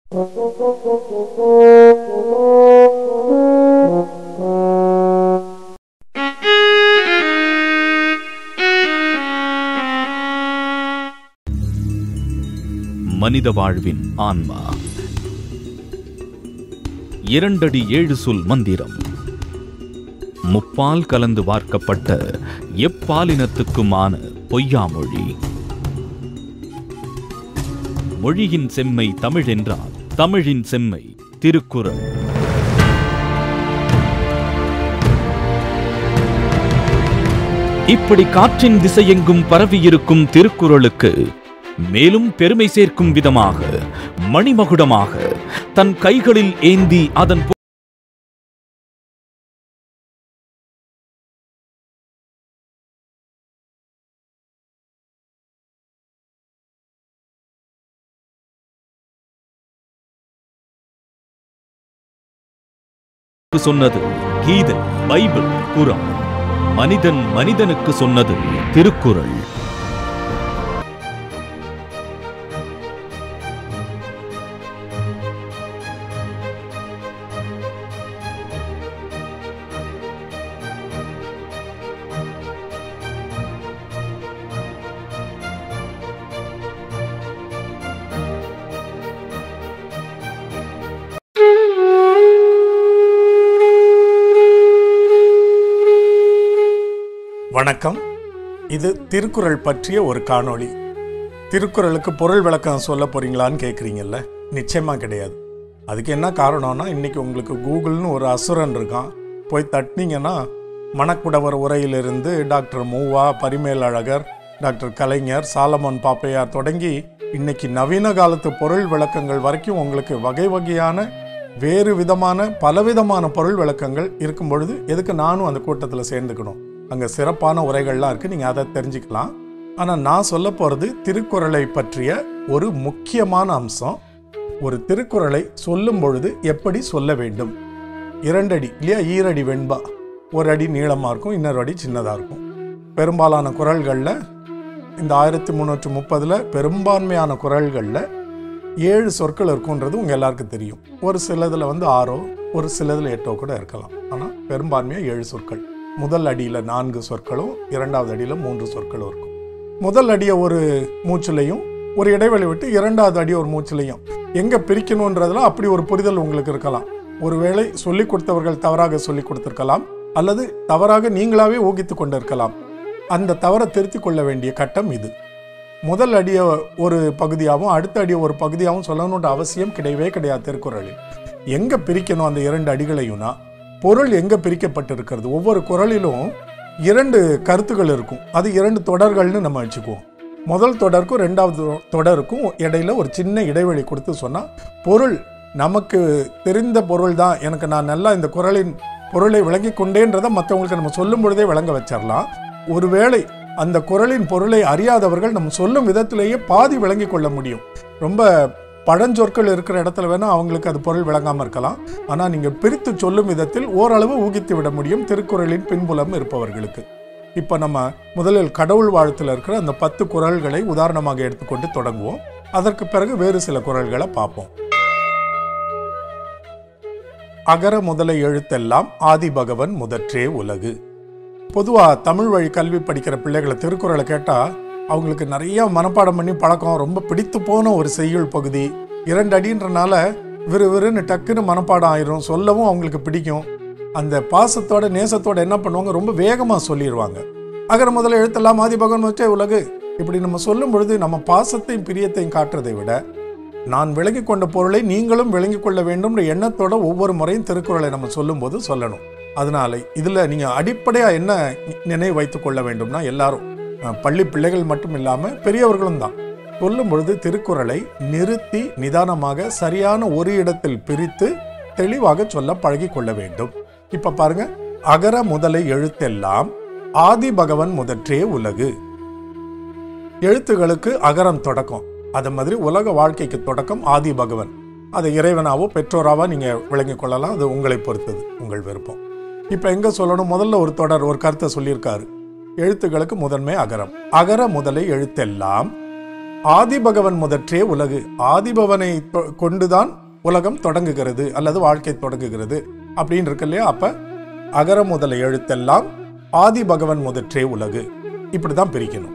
மனித வாழ்வின் ஆன்மா இரண்டடி ஏழு சொல் மந்திரம் முப்பால் கலந்து வார்க்கப்பட்ட எப்பாலினத்துக்குமான பொய்யாமொழி மொழியின் செம்மை தமிழ் என்றால் தமிழின் செம்மை திருக்குறள் இப்படி காற்றின் திசையெங்கும் பரவியிருக்கும் திருக்குறளுக்கு மேலும் பெருமை சேர்க்கும் விதமாக மணிமகுடமாக தன் கைகளில் ஏந்தி அதன் பொ- சொன்னது கீதை பைபிள் குரான் மனிதன் மனிதனுக்கு சொன்னது திருக்குறள் வணக்கம் இது திருக்குறள் பற்றிய ஒரு காணொளி திருக்குறளுக்கு பொருள் விளக்கம் சொல்ல போறீங்களான்னு கேட்குறீங்கல்ல நிச்சயமா கிடையாது அதுக்கு என்ன காரணம்னா இன்னைக்கு உங்களுக்கு கூகுள்னு ஒரு அசுரன் இருக்கான் போய் தட்டினீங்கன்னா மணக்குடவர் உரையிலிருந்து டாக்டர் மூவா பரிமேல் அழகர் டாக்டர் கலைஞர் சாலமன் பாப்பையார் தொடங்கி இன்னைக்கு நவீன காலத்து பொருள் விளக்கங்கள் வரைக்கும் உங்களுக்கு வகை வகையான வேறு விதமான பலவிதமான பொருள் விளக்கங்கள் இருக்கும் பொழுது எதுக்கு நானும் அந்த கூட்டத்தில் சேர்ந்துக்கணும் அங்கே சிறப்பான உரைகள்லாம் இருக்குது நீங்கள் அதை தெரிஞ்சுக்கலாம் ஆனால் நான் சொல்ல போகிறது திருக்குறளை பற்றிய ஒரு முக்கியமான அம்சம் ஒரு திருக்குறளை சொல்லும் பொழுது எப்படி சொல்ல வேண்டும் இரண்டடி இல்லையா ஈரடி வெண்பா ஒரு அடி நீளமாக இருக்கும் இன்னொரு அடி சின்னதாக இருக்கும் பெரும்பாலான குறள்களில் இந்த ஆயிரத்தி முந்நூற்றி முப்பதில் பெரும்பான்மையான குறள்களில் ஏழு சொற்கள் இருக்குன்றது உங்கள் எல்லாருக்கும் தெரியும் ஒரு சிலதில் வந்து ஆறோ ஒரு சிலதில் எட்டோ கூட இருக்கலாம் ஆனால் பெரும்பான்மையாக ஏழு சொற்கள் முதல் அடியில் நான்கு சொற்களும் இரண்டாவது அடியில் மூன்று சொற்களும் இருக்கும் முதல் அடியை ஒரு மூச்சுலையும் ஒரு இடைவெளி விட்டு இரண்டாவது அடி ஒரு மூச்சுலையும் எங்கே பிரிக்கணுன்றதுல அப்படி ஒரு புரிதல் உங்களுக்கு இருக்கலாம் ஒருவேளை சொல்லிக் கொடுத்தவர்கள் தவறாக சொல்லிக் கொடுத்திருக்கலாம் அல்லது தவறாக நீங்களாவே ஊகித்து கொண்டிருக்கலாம் அந்த தவறை திருத்திக் கொள்ள வேண்டிய கட்டம் இது முதல் அடியை ஒரு பகுதியாகவும் அடுத்த அடியை ஒரு பகுதியாகவும் சொல்லணுன்ற அவசியம் கிடையவே கிடையாது திருக்குறளில் எங்கே பிரிக்கணும் அந்த இரண்டு அடிகளையும்னா பொருள் எங்கே பிரிக்கப்பட்டிருக்கிறது ஒவ்வொரு குறளிலும் இரண்டு கருத்துகள் இருக்கும் அது இரண்டு தொடர்கள்னு நம்ம வச்சுக்குவோம் முதல் தொடருக்கும் ரெண்டாவது தொ- தொடருக்கும் இடையில ஒரு சின்ன இடைவெளி கொடுத்து சொன்னால் பொருள் நமக்கு தெரிந்த பொருள் தான் எனக்கு நான் நல்லா இந்த குறளின் பொருளை விளங்கி கொண்டேன்றதை மற்றவங்களுக்கு நம்ம சொல்லும் பொழுதே விளங்க வச்சிடலாம் ஒருவேளை அந்த குறளின் பொருளை அறியாதவர்கள் நம்ம சொல்லும் விதத்திலேயே பாதி விளங்கி கொள்ள முடியும் ரொம்ப பழஞ்சொற்கள் இருக்கிற இடத்துல வேணா அவங்களுக்கு அது பொருள் விளங்காம இருக்கலாம் ஆனா நீங்க பிரித்து சொல்லும் விதத்தில் ஓரளவு ஊகித்து விட முடியும் திருக்குறளின் பின்புலம் இருப்பவர்களுக்கு இப்ப நம்ம முதலில் கடவுள் வாழ்த்துல இருக்கிற அந்த பத்து குறள்களை உதாரணமாக எடுத்துக்கொண்டு தொடங்குவோம் அதற்கு பிறகு வேறு சில குறள்களை பார்ப்போம் அகர முதல எழுத்தெல்லாம் ஆதி பகவன் முதற்றே உலகு பொதுவா தமிழ் வழி கல்வி படிக்கிற பிள்ளைகளை திருக்குறளை கேட்டா அவங்களுக்கு நிறைய மனப்பாடம் பண்ணி பழக்கம் ரொம்ப பிடித்து போன ஒரு செய்யுள் பகுதி இரண்டு அடின்றனால விறுவிறுன்னு டக்குன்னு மனப்பாடம் ஆயிரும் சொல்லவும் அவங்களுக்கு பிடிக்கும் அந்த பாசத்தோட நேசத்தோட என்ன பண்ணுவாங்க ரொம்ப வேகமா சொல்லிடுவாங்க அகர முதல்ல எழுத்தெல்லாம் ஆதி பகவன் வச்சே உலகு இப்படி நம்ம சொல்லும் பொழுது நம்ம பாசத்தையும் பிரியத்தையும் காட்டுறதை விட நான் விளங்கி கொண்ட பொருளை நீங்களும் விளங்கி கொள்ள வேண்டும்ன்ற எண்ணத்தோட ஒவ்வொரு முறையும் திருக்குறளை நம்ம சொல்லும்போது சொல்லணும் அதனால இதுல நீங்க அடிப்படையா என்ன நினைவு வைத்துக் கொள்ள வேண்டும்னா எல்லாரும் அஹ், பள்ளி பிள்ளைகள் மட்டும் இல்லாம பெரியவர்களும் தான் சொல்லும் பொழுது திருக்குறளை நிறுத்தி நிதானமாக சரியான ஒரு இடத்தில் பிரித்து தெளிவாக சொல்ல பழகி கொள்ள வேண்டும் இப்ப பாருங்க அகர முதலை எழுத்தெல்லாம் ஆதி பகவன் முதற்றே உலகு எழுத்துகளுக்கு அகரம் தொடக்கம் அது மாதிரி உலக வாழ்க்கைக்கு தொடக்கம் ஆதி பகவன் அதை இறைவனாவோ பெற்றோராவோ நீங்க விளங்கிக் கொள்ளலாம் அது உங்களை பொறுத்தது உங்கள் விருப்பம் இப்ப எங்க சொல்லணும் முதல்ல ஒரு தொடர் ஒரு கருத்தை சொல்லியிருக்காரு எழுத்துகளுக்கு முதன்மை அகரம் அகர முதலை எழுத்தெல்லாம் ஆதிபகவன் முதற்றே உலகு ஆதிபவனை தொ- கொண்டுதான் உலகம் தொடங்குகிறது அல்லது வாழ்க்கை தொடங்குகிறது அப்படின்னு இருக்கு இல்லையா அப்ப அகர முதல எழுத்தெல்லாம் ஆதிபகவன் முதற்றே உலகு இப்படிதான் பிரிக்கணும்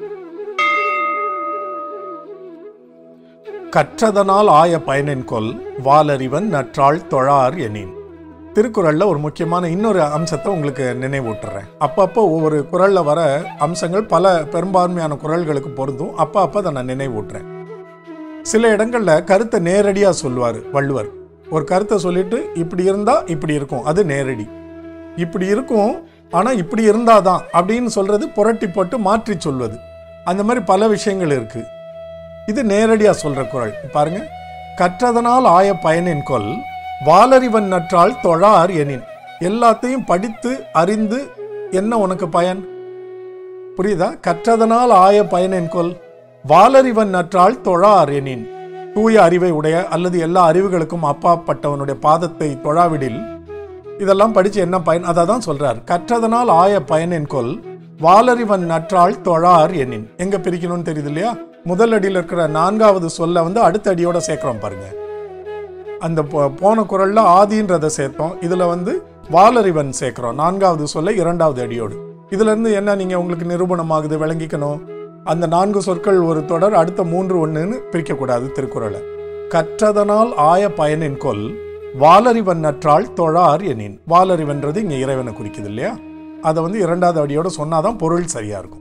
கற்றதனால் ஆய பயனின் கொல் வாலறிவன் நற்றாள் தொழார் எனின் திருக்குறள்ல ஒரு முக்கியமான இன்னொரு அம்சத்தை உங்களுக்கு நினைவூட்டுறேன் அப்பப்போ ஒவ்வொரு குறள்ல வர அம்சங்கள் பல பெரும்பான்மையான குறள்களுக்கு பொருந்தும் அப்ப அப்ப அதை நான் நினைவூட்டுறேன் சில இடங்கள்ல கருத்தை நேரடியா சொல்லுவார் வள்ளுவர் ஒரு கருத்தை சொல்லிட்டு இப்படி இருந்தா இப்படி இருக்கும் அது நேரடி இப்படி இருக்கும் ஆனா இப்படி இருந்தாதான் அப்படின்னு சொல்றது புரட்டி போட்டு மாற்றி சொல்வது அந்த மாதிரி பல விஷயங்கள் இருக்கு இது நேரடியா சொல்ற குறள் பாருங்க கற்றதனால் ஆய பயனின் கொல் வாலறிவன் நற்றால் தொழார் எனின் எல்லாத்தையும் படித்து அறிந்து என்ன உனக்கு பயன் புரியுதா கற்றதனால் ஆய பயனின் கொல் வாலறிவன் நற்றால் தொழார் எனின் தூய அறிவை உடைய அல்லது எல்லா அறிவுகளுக்கும் அப்பாற்பட்டவனுடைய பாதத்தை தொழாவிடில் இதெல்லாம் படிச்சு என்ன பயன் அதை தான் சொல்றார் கற்றதனால் ஆய பயனின் கொல் வாலறிவன் நற்றால் தொழார் எனின் எங்க பிரிக்கணும்னு தெரியுது இல்லையா முதல் அடியில் இருக்கிற நான்காவது சொல்ல வந்து அடுத்த அடியோட சேர்க்கிறோம் பாருங்க அந்த போ- போன குரல்ல ஆதின்றதை சேர்த்தோம் இதுல வந்து வாலறிவன் சேர்க்கிறோம் நான்காவது சொல்ல இரண்டாவது அடியோடு இதுல இருந்து என்ன நீங்க உங்களுக்கு நிரூபணமாகுது விளங்கிக்கணும் அந்த நான்கு சொற்கள் ஒரு தொடர் அடுத்த மூன்று ஒண்ணுன்னு பிரிக்கக்கூடாது திருக்குறளை கற்றதனால் ஆய பயனின் கொல் வாலறிவன் நற்றால் தொழார் எனின் வாலறிவன்றது இங்க இறைவனை குறிக்குது இல்லையா அதை வந்து இரண்டாவது அடியோட சொன்னாதான் பொருள் சரியா இருக்கும்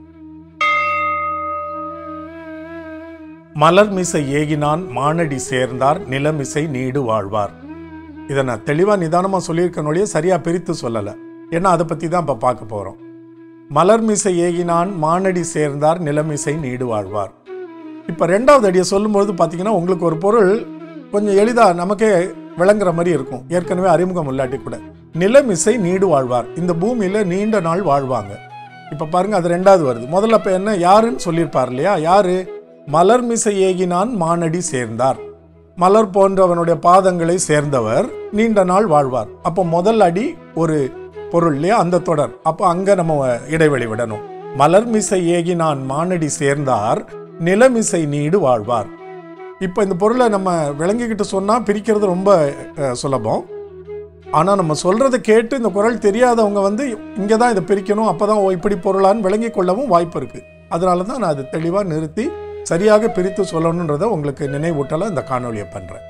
மலர்மிசை ஏகினான் மானடி சேர்ந்தார் நிலமிசை நீடு வாழ்வார் இதை நான் தெளிவாக நிதானமாக சொல்லியிருக்கனோடைய சரியாக பிரித்து சொல்லலை ஏன்னா அதை பற்றி தான் இப்போ பார்க்க போகிறோம் மலர்மிசை ஏகினான் மானடி சேர்ந்தார் நிலமிசை நீடு வாழ்வார் இப்போ ரெண்டாவது அடியை சொல்லும்பொழுது பார்த்தீங்கன்னா உங்களுக்கு ஒரு பொருள் கொஞ்சம் எளிதாக நமக்கே விளங்குற மாதிரி இருக்கும் ஏற்கனவே அறிமுகம் இல்லாட்டி கூட நிலமிசை நீடு வாழ்வார் இந்த பூமியில் நீண்ட நாள் வாழ்வாங்க இப்போ பாருங்க அது ரெண்டாவது வருது முதல்ல இப்போ என்ன யாருன்னு சொல்லியிருப்பார் இல்லையா யாரு மலர்மிசை ஏகினான் மானடி சேர்ந்தார் மலர் போன்றவனுடைய பாதங்களை சேர்ந்தவர் நீண்ட நாள் வாழ்வார் அப்போ முதல் அடி ஒரு பொருள் இல்லையா அந்த தொடர் அப்போ அங்க நம்ம இடைவெளி விடணும் மலர்மிசை ஏகினான் மானடி சேர்ந்தார் நிலமிசை நீடு வாழ்வார் இப்போ இந்த பொருளை நம்ம விளங்கிக்கிட்டு சொன்னா பிரிக்கிறது ரொம்ப அஹ், சுலபம் ஆனா நம்ம சொல்றதை கேட்டு இந்த குரல் தெரியாதவங்க வந்து இங்கே தான் இதை பிரிக்கணும் அப்பதான் ஓ இப்படி பொருளான்னு விளங்கி கொள்ளவும் வாய்ப்பு இருக்கு அதனால தான் நான் அதை தெளிவா நிறுத்தி சரியாக பிரித்து சொல்லணுன்றதை உங்களுக்கு நினைவூட்டல இந்த காணொளியை பண்றேன்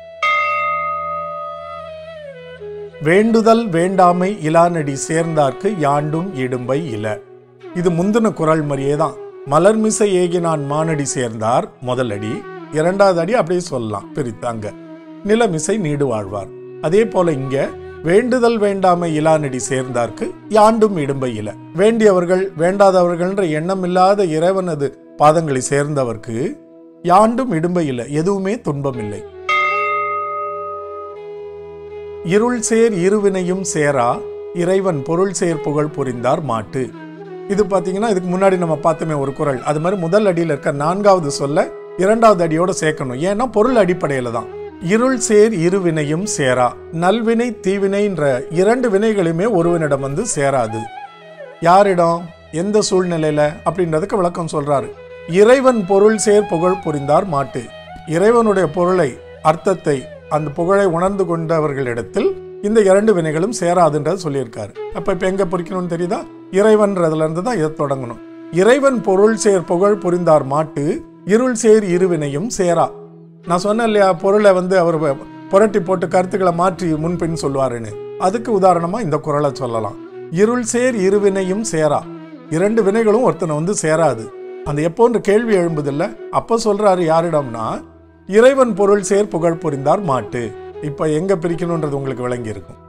வேண்டுதல் வேண்டாமை இலானடி சேர்ந்தார்க்கு யாண்டும் இடும்பை இல இது முந்தின குரல் மாதிரியே தான் மலர்மிசை ஏகினான் மானடி சேர்ந்தார் முதல் அடி இரண்டாவது அடி அப்படியே சொல்லலாம் பிரித்து அங்க நிலமிசை நீடு வாழ்வார் அதே போல இங்க வேண்டுதல் வேண்டாமை இலானடி சேர்ந்தார்க்கு யாண்டும் இடும்பை இல வேண்டியவர்கள் வேண்டாதவர்கள்ன்ற எண்ணமில்லாத இறைவனது பாதங்களை சேர்ந்தவர்க்கு யாண்டும் இடும்பை இல்லை எதுவுமே துன்பம் இல்லை இருள் சேர் இருவினையும் சேரா இறைவன் பொருள் சேர் புகழ் புரிந்தார் மாட்டு இது பாத்தீங்கன்னா இதுக்கு முன்னாடி நம்ம பார்த்தோமே ஒரு குறள் அது மாதிரி முதல் அடியில் இருக்க நான்காவது சொல்ல இரண்டாவது அடியோட சேர்க்கணும் ஏன்னா பொருள் அடிப்படையில தான் இருள் சேர் இருவினையும் சேரா நல்வினை தீவினைன்ற இரண்டு வினைகளுமே ஒருவனிடம் வந்து சேராது யாரிடம் எந்த சூழ்நிலையில அப்படின்றதுக்கு விளக்கம் சொல்றாரு இறைவன் பொருள் சேர் புகழ் புரிந்தார் மாட்டு இறைவனுடைய பொருளை அர்த்தத்தை அந்த புகழை உணர்ந்து கொண்டவர்களிடத்தில் இந்த இரண்டு வினைகளும் சேராதுன்றது சொல்லியிருக்காரு அப்ப இப்ப எங்க பொறிக்கணும்னு தெரியுதா இறைவன்றதுல இருந்து தான் இதை தொடங்கணும் இறைவன் பொருள் சேர் புகழ் புரிந்தார் மாட்டு இருள் சேர் இருவினையும் சேரா நான் சொன்னேன் இல்லையா பொருளை வந்து அவர் புரட்டி போட்டு கருத்துக்களை மாற்றி முன்பின் சொல்லுவாருன்னு அதுக்கு உதாரணமா இந்த குறளை சொல்லலாம் இருள் சேர் இருவினையும் சேரா இரண்டு வினைகளும் ஒருத்தனை வந்து சேராது அந்த எப்போன்ற கேள்வி எழும்புதில்ல அப்ப சொல்றாரு யாரிடம்னா இறைவன் பொருள் சேர் புகழ் புரிந்தார் மாட்டு இப்ப எங்க பிரிக்கணும்ன்றது உங்களுக்கு விளங்கி இருக்கும்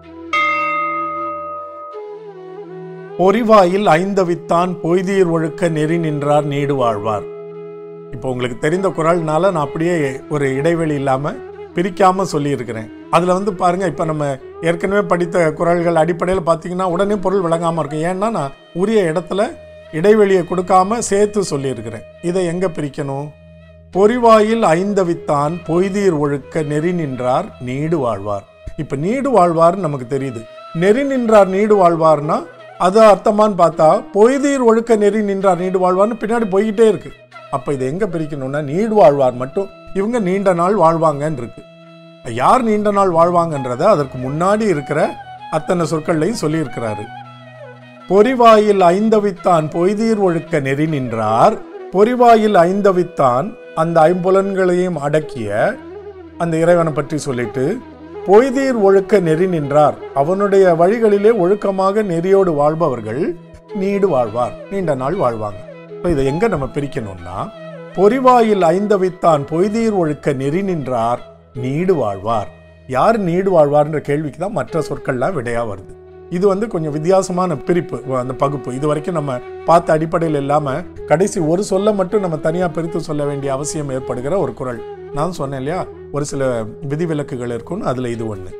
பொறிவாயில் ஐந்தவித்தான் பொய்தீர் ஒழுக்க நெறி நின்றார் நீடு வாழ்வார் இப்போ உங்களுக்கு தெரிந்த குரல்னால நான் அப்படியே ஒரு இடைவெளி இல்லாம பிரிக்காம சொல்லியிருக்கிறேன் அதுல வந்து பாருங்க இப்ப நம்ம ஏற்கனவே படித்த குரல்கள் அடிப்படையில் பார்த்தீங்கன்னா உடனே பொருள் விளங்காம இருக்கும் ஏன்னா நான் உரிய இடத்துல இடைவெளியை கொடுக்காம சேர்த்து சொல்லியிருக்கிறேன் இதை எங்க பிரிக்கணும் பொறிவாயில் ஐந்தவித்தான் பொய்தீர் ஒழுக்க நெறி நின்றார் நீடு வாழ்வார் இப்ப நீடு வாழ்வார்னு நமக்கு தெரியுது நெறி நின்றார் நீடு வாழ்வார்னா அது அர்த்தமான்னு பார்த்தா பொய்தீர் ஒழுக்க நெறி நின்றார் நீடு வாழ்வார்னு பின்னாடி போய்கிட்டே இருக்கு அப்ப இதை எங்க பிரிக்கணும்னா நீடு வாழ்வார் மட்டும் இவங்க நீண்ட நாள் வாழ்வாங்கன்னு இருக்கு யார் நீண்ட நாள் வாழ்வாங்கன்றத அதற்கு முன்னாடி இருக்கிற அத்தனை சொற்கள்லையும் சொல்லியிருக்கிறாரு பொறிவாயில் ஐந்தவித்தான் பொய்தீர் ஒழுக்க நெறி நின்றார் பொறிவாயில் ஐந்தவித்தான் அந்த ஐம்புலன்களையும் அடக்கிய அந்த இறைவனை பற்றி சொல்லிட்டு பொய்தீர் ஒழுக்க நெறி நின்றார் அவனுடைய வழிகளிலே ஒழுக்கமாக நெறியோடு வாழ்பவர்கள் நீடு வாழ்வார் நீண்ட நாள் வாழ்வாங்க இப்போ இதை எங்க நம்ம பிரிக்கணும்னா பொறிவாயில் ஐந்தவித்தான் பொய்தீர் ஒழுக்க நெறி நின்றார் நீடு வாழ்வார் யார் நீடு வாழ்வார்ன்ற கேள்விக்கு தான் மற்ற சொற்கள்லாம் விடையா வருது இது வந்து கொஞ்சம் வித்தியாசமான பிரிப்பு அந்த பகுப்பு இது வரைக்கும் நம்ம பார்த்த அடிப்படையில் இல்லாம கடைசி ஒரு சொல்ல மட்டும் நம்ம தனியா பிரித்து சொல்ல வேண்டிய அவசியம் ஏற்படுகிற ஒரு குரல் நான் சொன்னேன் இல்லையா ஒரு சில விதிவிலக்குகள் இருக்கும் அதுல இது ஒண்ணு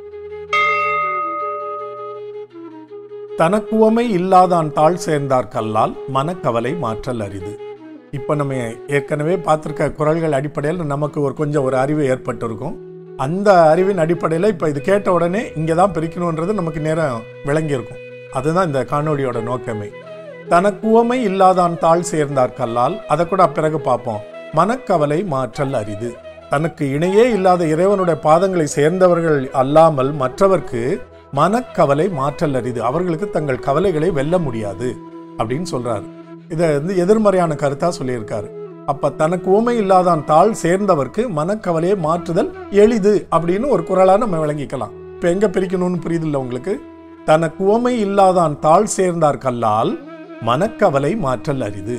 தனக்குவமை இல்லாதான் தாழ் சேர்ந்தார் கல்லால் மனக்கவலை மாற்றல் அரிது இப்போ நம்ம ஏற்கனவே பார்த்துருக்க குரல்கள் அடிப்படையில் நமக்கு ஒரு கொஞ்சம் ஒரு அறிவு ஏற்பட்டிருக்கும் அந்த அறிவின் அடிப்படையில் இப்போ இது கேட்ட உடனே இங்கே தான் பிரிக்கணுன்றது நமக்கு நேரம் விளங்கியிருக்கும் அதுதான் இந்த காணொளியோட நோக்கமே தனக்குவமை இல்லாதான் தாழ் சேர்ந்தார் கல்லால் அதை கூட பிறகு பார்ப்போம் மனக்கவலை மாற்றல் அரிது தனக்கு இணையே இல்லாத இறைவனுடைய பாதங்களை சேர்ந்தவர்கள் அல்லாமல் மற்றவர்க்கு மனக்கவலை மாற்றல் அரிது அவர்களுக்கு தங்கள் கவலைகளை வெல்ல முடியாது அப்படின்னு சொல்றாரு இதை வந்து எதிர்மறையான கருத்தா சொல்லியிருக்காரு அப்ப தனக்கு ஊமை இல்லாதான் தாழ் சேர்ந்தவர்க்கு மனக்கவலையை மாற்றுதல் எளிது அப்படின்னு ஒரு குரலா நம்ம விளங்கிக்கலாம் இப்ப எங்க பிரிக்கணும்னு புரியுதில்ல உங்களுக்கு தனக்கு உவமை இல்லாதான் தாழ் சேர்ந்தார் கல்லால் மனக்கவலை மாற்றல் அரிது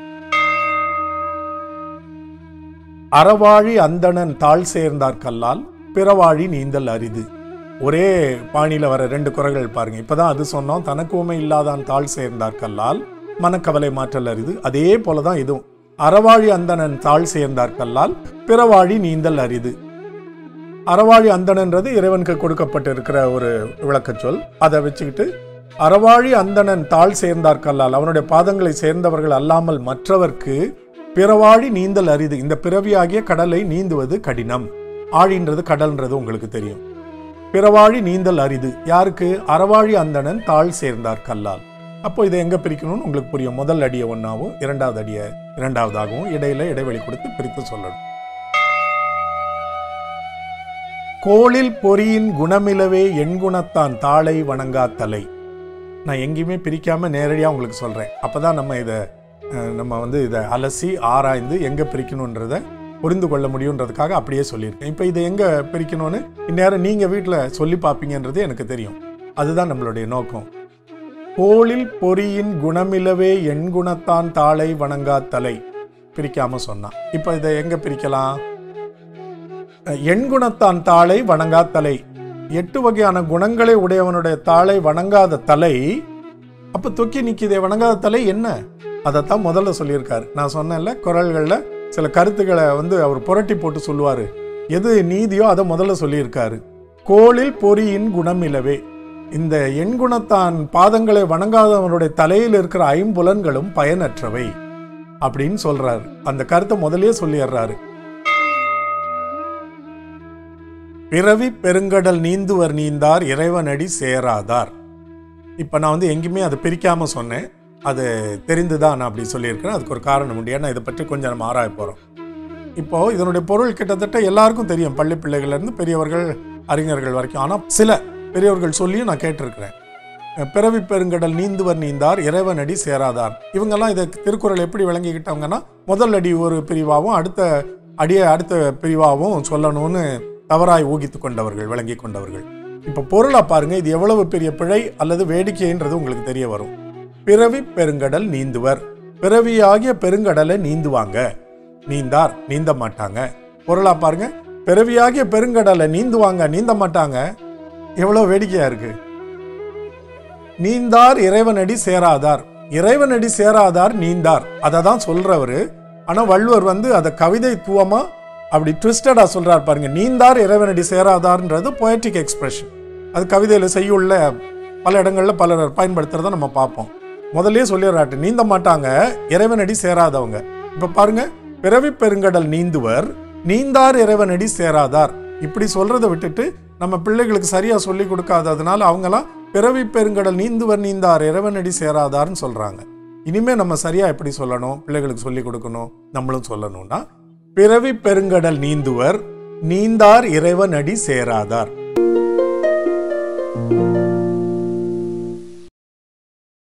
அறவாழி அந்தணன் தாழ் சேர்ந்தார் கல்லால் பிறவாழி நீந்தல் அரிது ஒரே பாணியில வர ரெண்டு குரல்கள் பாருங்க இப்பதான் அது சொன்னோம் தனக்கு உமை இல்லாதான் தாழ் சேர்ந்தார் கல்லால் மனக்கவலை மாற்றல் அரிது அதே போலதான் இதுவும் அறவாழி அந்தணன் தாழ் சேர்ந்தார் கல்லால் பிறவாழி நீந்தல் அரிது அறவாழி அந்தணன்றது இறைவனுக்கு கொடுக்கப்பட்டிருக்கிற ஒரு விளக்கச் சொல் அதை வச்சுக்கிட்டு அறவாழி அந்தணன் தாழ் சேர்ந்தார் கல்லால் அவனுடைய பாதங்களை சேர்ந்தவர்கள் அல்லாமல் மற்றவர்க்கு பிறவாழி நீந்தல் அரிது இந்த பிறவியாகிய கடலை நீந்துவது கடினம் ஆழின்றது கடல்ன்றது உங்களுக்கு தெரியும் பிறவாழி நீந்தல் அரிது யாருக்கு அறவாழி அந்தணன் தாழ் சேர்ந்தார் கல்லால் அப்போ இதை எங்க பிரிக்கணும்னு உங்களுக்கு புரியும் முதல் அடியை ஒன்னாவும் இரண்டாவது அடியை இரண்டாவதாகவும் இடையில இடைவெளி கொடுத்து பிரித்து சொல்லணும் கோளில் பொறியின் குணமிலவே எண்குணத்தான் தாளை வணங்கா தலை நான் எங்கேயுமே பிரிக்காம நேரடியா உங்களுக்கு சொல்றேன் அப்பதான் நம்ம இதை அஹ், நம்ம வந்து இதை அலசி ஆராய்ந்து எங்க பிரிக்கணுன்றத புரிந்து கொள்ள முடியுன்றதுக்காக அப்படியே சொல்லியிருக்கேன் இப்போ இதை எங்க பிரிக்கணும்னு இந்நேரம் நீங்க வீட்டில் சொல்லி பார்ப்பீங்கன்றது எனக்கு தெரியும் அதுதான் நம்மளுடைய நோக்கம் கோளில் பொறியின் குணமிலவே எண் குணத்தான் தாளை வணங்கா தலை பிரிக்காம சொன்னான் இப்போ இதை எங்க பிரிக்கலாம் அஹ், எண் குணத்தான் தாளை வணங்கா தலை எட்டு வகையான குணங்களை உடையவனுடைய தாளை வணங்காத தலை அப்ப தொக்கி நிக்கிதே வணங்காத தலை என்ன அதைத்தான் முதல்ல சொல்லியிருக்காரு நான் சொன்னேன்ல குரல்கள்ல சில கருத்துக்களை வந்து அவர் புரட்டி போட்டு சொல்லுவாரு எது நீதியோ அதை முதல்ல சொல்லியிருக்காரு கோளில் பொறியின் குணமிலவே இந்த எண்குணத்தான் பாதங்களை வணங்காதவனுடைய தலையில் இருக்கிற ஐம்புலன்களும் பயனற்றவை அப்படின்னு சொல்றாரு அந்த கருத்தை முதல்லயே சொல்லிடுறாரு பிறவி பெருங்கடல் நீந்துவர் நீந்தார் இறைவனடி சேராதார் இப்போ நான் வந்து எங்கேயுமே அதை பிரிக்காம சொன்னேன் அது தெரிந்துதான் நான் அப்படி சொல்லியிருக்கிறேன் அதுக்கு ஒரு காரணம் உண்டு ஏன்னா இதை பற்றி கொஞ்சம் நம்ம ஆராய போகிறோம் இப்போ இதனுடைய பொருள் கிட்டத்தட்ட எல்லாருக்கும் தெரியும் பள்ளி பிள்ளைகள்ல இருந்து பெரியவர்கள் அறிஞர்கள் வரைக்கும் ஆனால் சில பெரியவர்கள் சொல்லியும் நான் கேட்டிருக்கிறேன் பிறவி பெருங்கடல் நீந்துவர் நீந்தார் இறைவனடி சேராதார் இவங்கெல்லாம் இதை திருக்குறள் எப்படி விளங்கிக்கிட்டவங்கன்னா முதல் அடி ஒரு பிரிவாகவும் அடுத்த அடியை அடுத்த பிரிவாகவும் சொல்லணும்னு தவறாய் ஊகித்து கொண்டவர்கள் விளங்கி கொண்டவர்கள் இப்போ பொருளா பாருங்க இது எவ்வளவு பெரிய பிழை அல்லது வேடிக்கைன்றது உங்களுக்கு தெரிய வரும் பிறவி பெருங்கடல் நீந்துவர் பிறவியாகிய பெருங்கடலை நீந்துவாங்க நீந்தார் நீந்த மாட்டாங்க பொருளா பாருங்க பிறவியாகிய பெருங்கடலை நீந்துவாங்க நீந்த மாட்டாங்க எவ்வளவு வேடிக்கையா இருக்கு நீந்தார் இறைவனடி சேராதார் இறைவனடி சேராதார் நீந்தார் அதை தான் சொல்றவரு ஆனா வள்ளுவர் வந்து அதை கவிதை துவமா அப்படி ட்விஸ்டடா சொல்றார் பாருங்க நீந்தார் இறைவனடி சேராதார்ன்றது பொயட்டிக் எக்ஸ்பிரஷன் அது கவிதையில செய்யுள்ள பல இடங்கள்ல பலர் பயன்படுத்துறத நம்ம பார்ப்போம் முதல்லயே சொல்லிடுறாட்டு நீந்த மாட்டாங்க இறைவனடி சேராதவங்க இப்ப பாருங்க பிறவி பெருங்கடல் நீந்துவர் நீந்தார் இறைவனடி சேராதார் இப்படி சொல்றதை விட்டுட்டு நம்ம பிள்ளைகளுக்கு சரியா சொல்லி கொடுக்காததுனால அவங்கலாம் பிறவி பெருங்கடல் நீந்துவர் நீந்தார் இறைவனடி சேராதார்னு சொல்றாங்க இனிமே நம்ம சரியா எப்படி சொல்லணும் பிள்ளைகளுக்கு சொல்லி கொடுக்கணும் நம்மளும் சொல்லணும்னா பிறவி பெருங்கடல் நீந்துவர் நீந்தார் இறைவன் அடி சேராதார்